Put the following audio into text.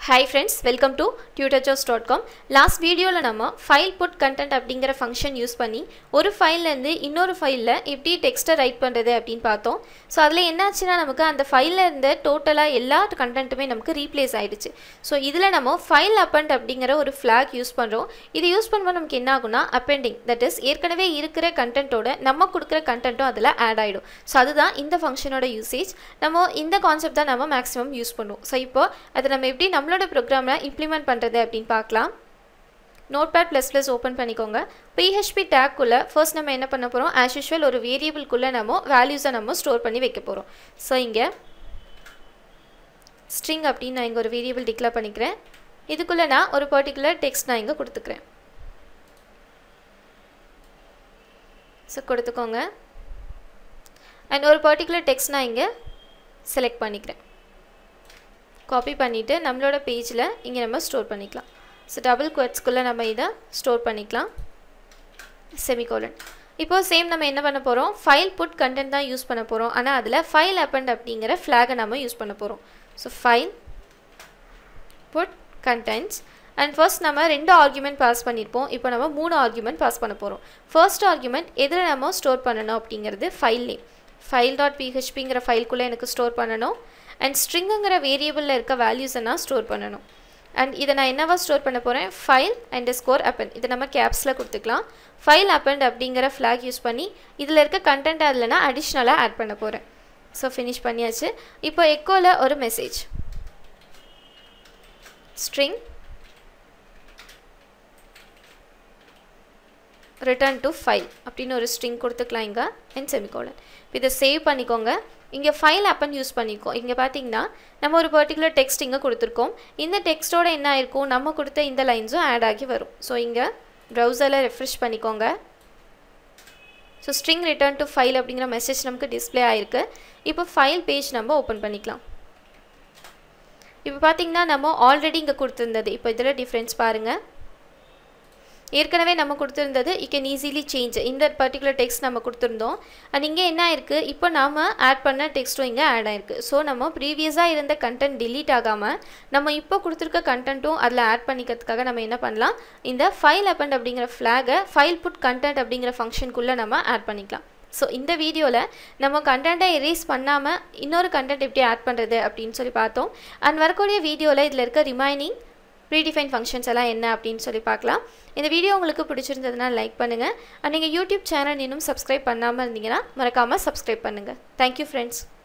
hi friends welcome to Tutorjoes dot com last வீடியோவில் நம்ம file put content அப்படிங்கிற function use பண்ணி ஒரு ஃபைல்லேருந்து இன்னொரு ஃபைலில் எப்படி டெக்ஸ்ட்டை ரைட் பண்ணுறது அப்படின்னு பார்த்தோம் ஸோ அதில் என்னாச்சுன்னா நமக்கு அந்த ஃபைலில் இருந்த டோட்டலாக எல்லா கண்டென்ட்டுமே நமக்கு ரீப்ளேஸ் ஆகிடுச்சு ஸோ இதில் நம்ம ஃபைல் அப்பண்ட் அப்படிங்கிற ஒரு ஃப்ளாக் யூஸ் பண்ணுறோம் இது யூஸ் பண்ணும்போது நமக்கு என்ன ஆகும்னா அப்பெண்டிங் தட் இஸ் ஏற்கனவே இருக்கிற கண்டென்ட்டோட நம்ம கொடுக்குற கண்டென்ட்டும் அதில் ஆட் ஆகிடும் ஸோ அதுதான் இந்த ஃபங்க்ஷனோட யூசேஜ் நம்ம இந்த கான்செப்ட் தான் நம்ம மேக்ஸிமம் யூஸ் பண்ணுவோம் ஸோ இப்போ அதை நம்ம எப்படி நம்மளோட ப்ரோக்ராமில் இம்ப்ளிமெண்ட் பண்ணுறது அப்படின்னு பார்க்கலாம் notepad plus plus open பண்ணிக்கோங்க பிஹெச்பி டேக்குள்ளே ஃபர்ஸ்ட் நம்ம என்ன பண்ண போகிறோம் ஆஸ் யூஷுவல் ஒரு வேரியபிள்குள்ளே நம்ம வேல்யூஸை நம்ம ஸ்டோர் பண்ணி வைக்க போகிறோம் ஸோ இங்கே ஸ்ட்ரிங் அப்படின்னு நான் இங்கே ஒரு வேரியபிள் டிக்ளேர் பண்ணிக்கிறேன் இதுக்குள்ளே நான் ஒரு பர்டிகுலர் டெக்ஸ்ட் நான் இங்கே கொடுத்துக்கிறேன் ஸோ கொடுத்துக்கோங்க அண்ட் ஒரு பர்டிகுலர் டெக்ஸ்ட் நான் இங்கே செலக்ட் பண்ணிக்கிறேன் காப்பி பண்ணிவிட்டு நம்மளோட பேஜில் இங்கே நம்ம ஸ்டோர் பண்ணிக்கலாம் ஸோ டபுள் குவட்ஸ்குள்ளே நம்ம இதை ஸ்டோர் பண்ணிக்கலாம் செமிகோலன் இப்போது சேம் நம்ம என்ன பண்ண போகிறோம் ஃபைல் புட் கண்டென்ட் தான் யூஸ் பண்ண போகிறோம் ஆனால் அதில் ஃபைல் அப்பண்ட் அப்படிங்கிற ஃப்ளாகை நம்ம யூஸ் பண்ண போகிறோம் so file put contents and first நம்ம ரெண்டு ஆர்குமெண்ட் பாஸ் பண்ணியிருப்போம் இப்போ நம்ம மூணு ஆர்குமெண்ட் பாஸ் பண்ண போகிறோம் ஃபர்ஸ்ட் ஆர்குமெண்ட் எதில் நம்ம ஸ்டோர் பண்ணணும் அப்படிங்கிறது ஃபைல் நேம் ஃபைல் டாட் பிஹெச்பிங்கிற ஃபைல்குள்ளே எனக்கு ஸ்டோர் பண்ணணும் அண்ட் ஸ்ட்ரிங்குங்கிற வேரியபிளில் இருக்க வேல்யூஸை நான் ஸ்டோர் பண்ணணும் அண்ட் இதை நான் என்னவா ஸ்டோர் பண்ண போகிறேன் ஃபைல் அண்ட் ஸ்கோர் அப்பன் இதை நம்ம கேப்ஸில் கொடுத்துக்கலாம் ஃபைல் அப்பண்ட் அப்படிங்கிற ஃப்ளாக் யூஸ் பண்ணி இதில் இருக்க கண்டென்ட் அதில் நான் அடிஷ்னலாக ஆட் பண்ண போகிறேன் ஸோ ஃபினிஷ் பண்ணியாச்சு இப்போ எக்கோவில் ஒரு message string return to file அப்படின்னு ஒரு ஸ்ட்ரிங் கொடுத்துக்கலாம் இங்கே அண்ட் செமிகோலன் இதை சேவ் பண்ணிக்கோங்க இங்கே ஃபைல் அப்பன் யூஸ் பண்ணிக்கோ இங்கே பார்த்தீங்கன்னா நம்ம ஒரு பர்டிகுலர் டெக்ஸ்ட் இங்கே கொடுத்துருக்கோம் இந்த டெக்ஸ்ட்டோட என்ன ஆயிருக்கும் நம்ம கொடுத்த இந்த லைன்ஸும் ஆட் ஆகி வரும் ஸோ இங்கே ப்ரௌசரில் ரெஃப்ரெஷ் பண்ணிக்கோங்க so string return to file அப்படிங்கிற மெசேஜ் நமக்கு டிஸ்பிளே ஆகிருக்கு இப்போ ஃபைல் பேஜ் நம்ம ஓப்பன் பண்ணிக்கலாம் இப்போ பார்த்தீங்கன்னா நம்ம ஆல்ரெடி இங்கே கொடுத்துருந்தது இப்போ இதில் டிஃப்ரென்ஸ் பாருங்கள் ஏற்கனவே நம்ம கொடுத்துருந்தது யூ கேன் ஈஸிலி சேஞ்ச் இந்த பர்டிகுலர் டெக்ஸ்ட் நம்ம கொடுத்துருந்தோம் அண்ட் இங்கே என்ன ஆயிருக்கு இப்போ நாம் ஆட் பண்ண டெக்ஸ்ட்டும் இங்கே ஆட் ஆயிருக்கு ஸோ நம்ம ப்ரீவியஸாக இருந்த கண்டென்ட் டிலீட் ஆகாமல் நம்ம இப்போ கொடுத்துருக்க கண்டென்ட்டும் அதில் ஆட் பண்ணிக்கிறதுக்காக நம்ம என்ன பண்ணலாம் இந்த ஃபைல் அப்பண்ட் அப்படிங்கிற ஃப்ளாகை ஃபைல் புட் கண்டென்ட் அப்படிங்கிற ஃபங்க்ஷனுக்குள்ளே நம்ம ஆட் பண்ணிக்கலாம் ஸோ இந்த வீடியோவில் நம்ம கண்டென்ட்டை எரேஸ் பண்ணாமல் இன்னொரு கண்டென்ட் எப்படி ஆட் பண்ணுறது அப்படின்னு சொல்லி பார்த்தோம் அண்ட் வரக்கூடிய வீடியோவில் இதில் இருக்க ரிமைனிங் ப்ரீடிஃபைன் ஃபங்க்ஷன்ஸ் எல்லாம் என்ன அப்படின்னு சொல்லி பார்க்கலாம் இந்த வீடியோ உங்களுக்கு பிடிச்சிருந்ததுன்னா லைக் பண்ணுங்கள் அண்ட் நீங்கள் யூடியூப் சேனல் இன்னும் சப்ஸ்கிரைப் பண்ணாமல் இருந்தீங்கன்னா மறக்காமல் சப்ஸ்கிரைப் பண்ணுங்கள் தேங்க்யூ ஃப்ரெண்ட்ஸ்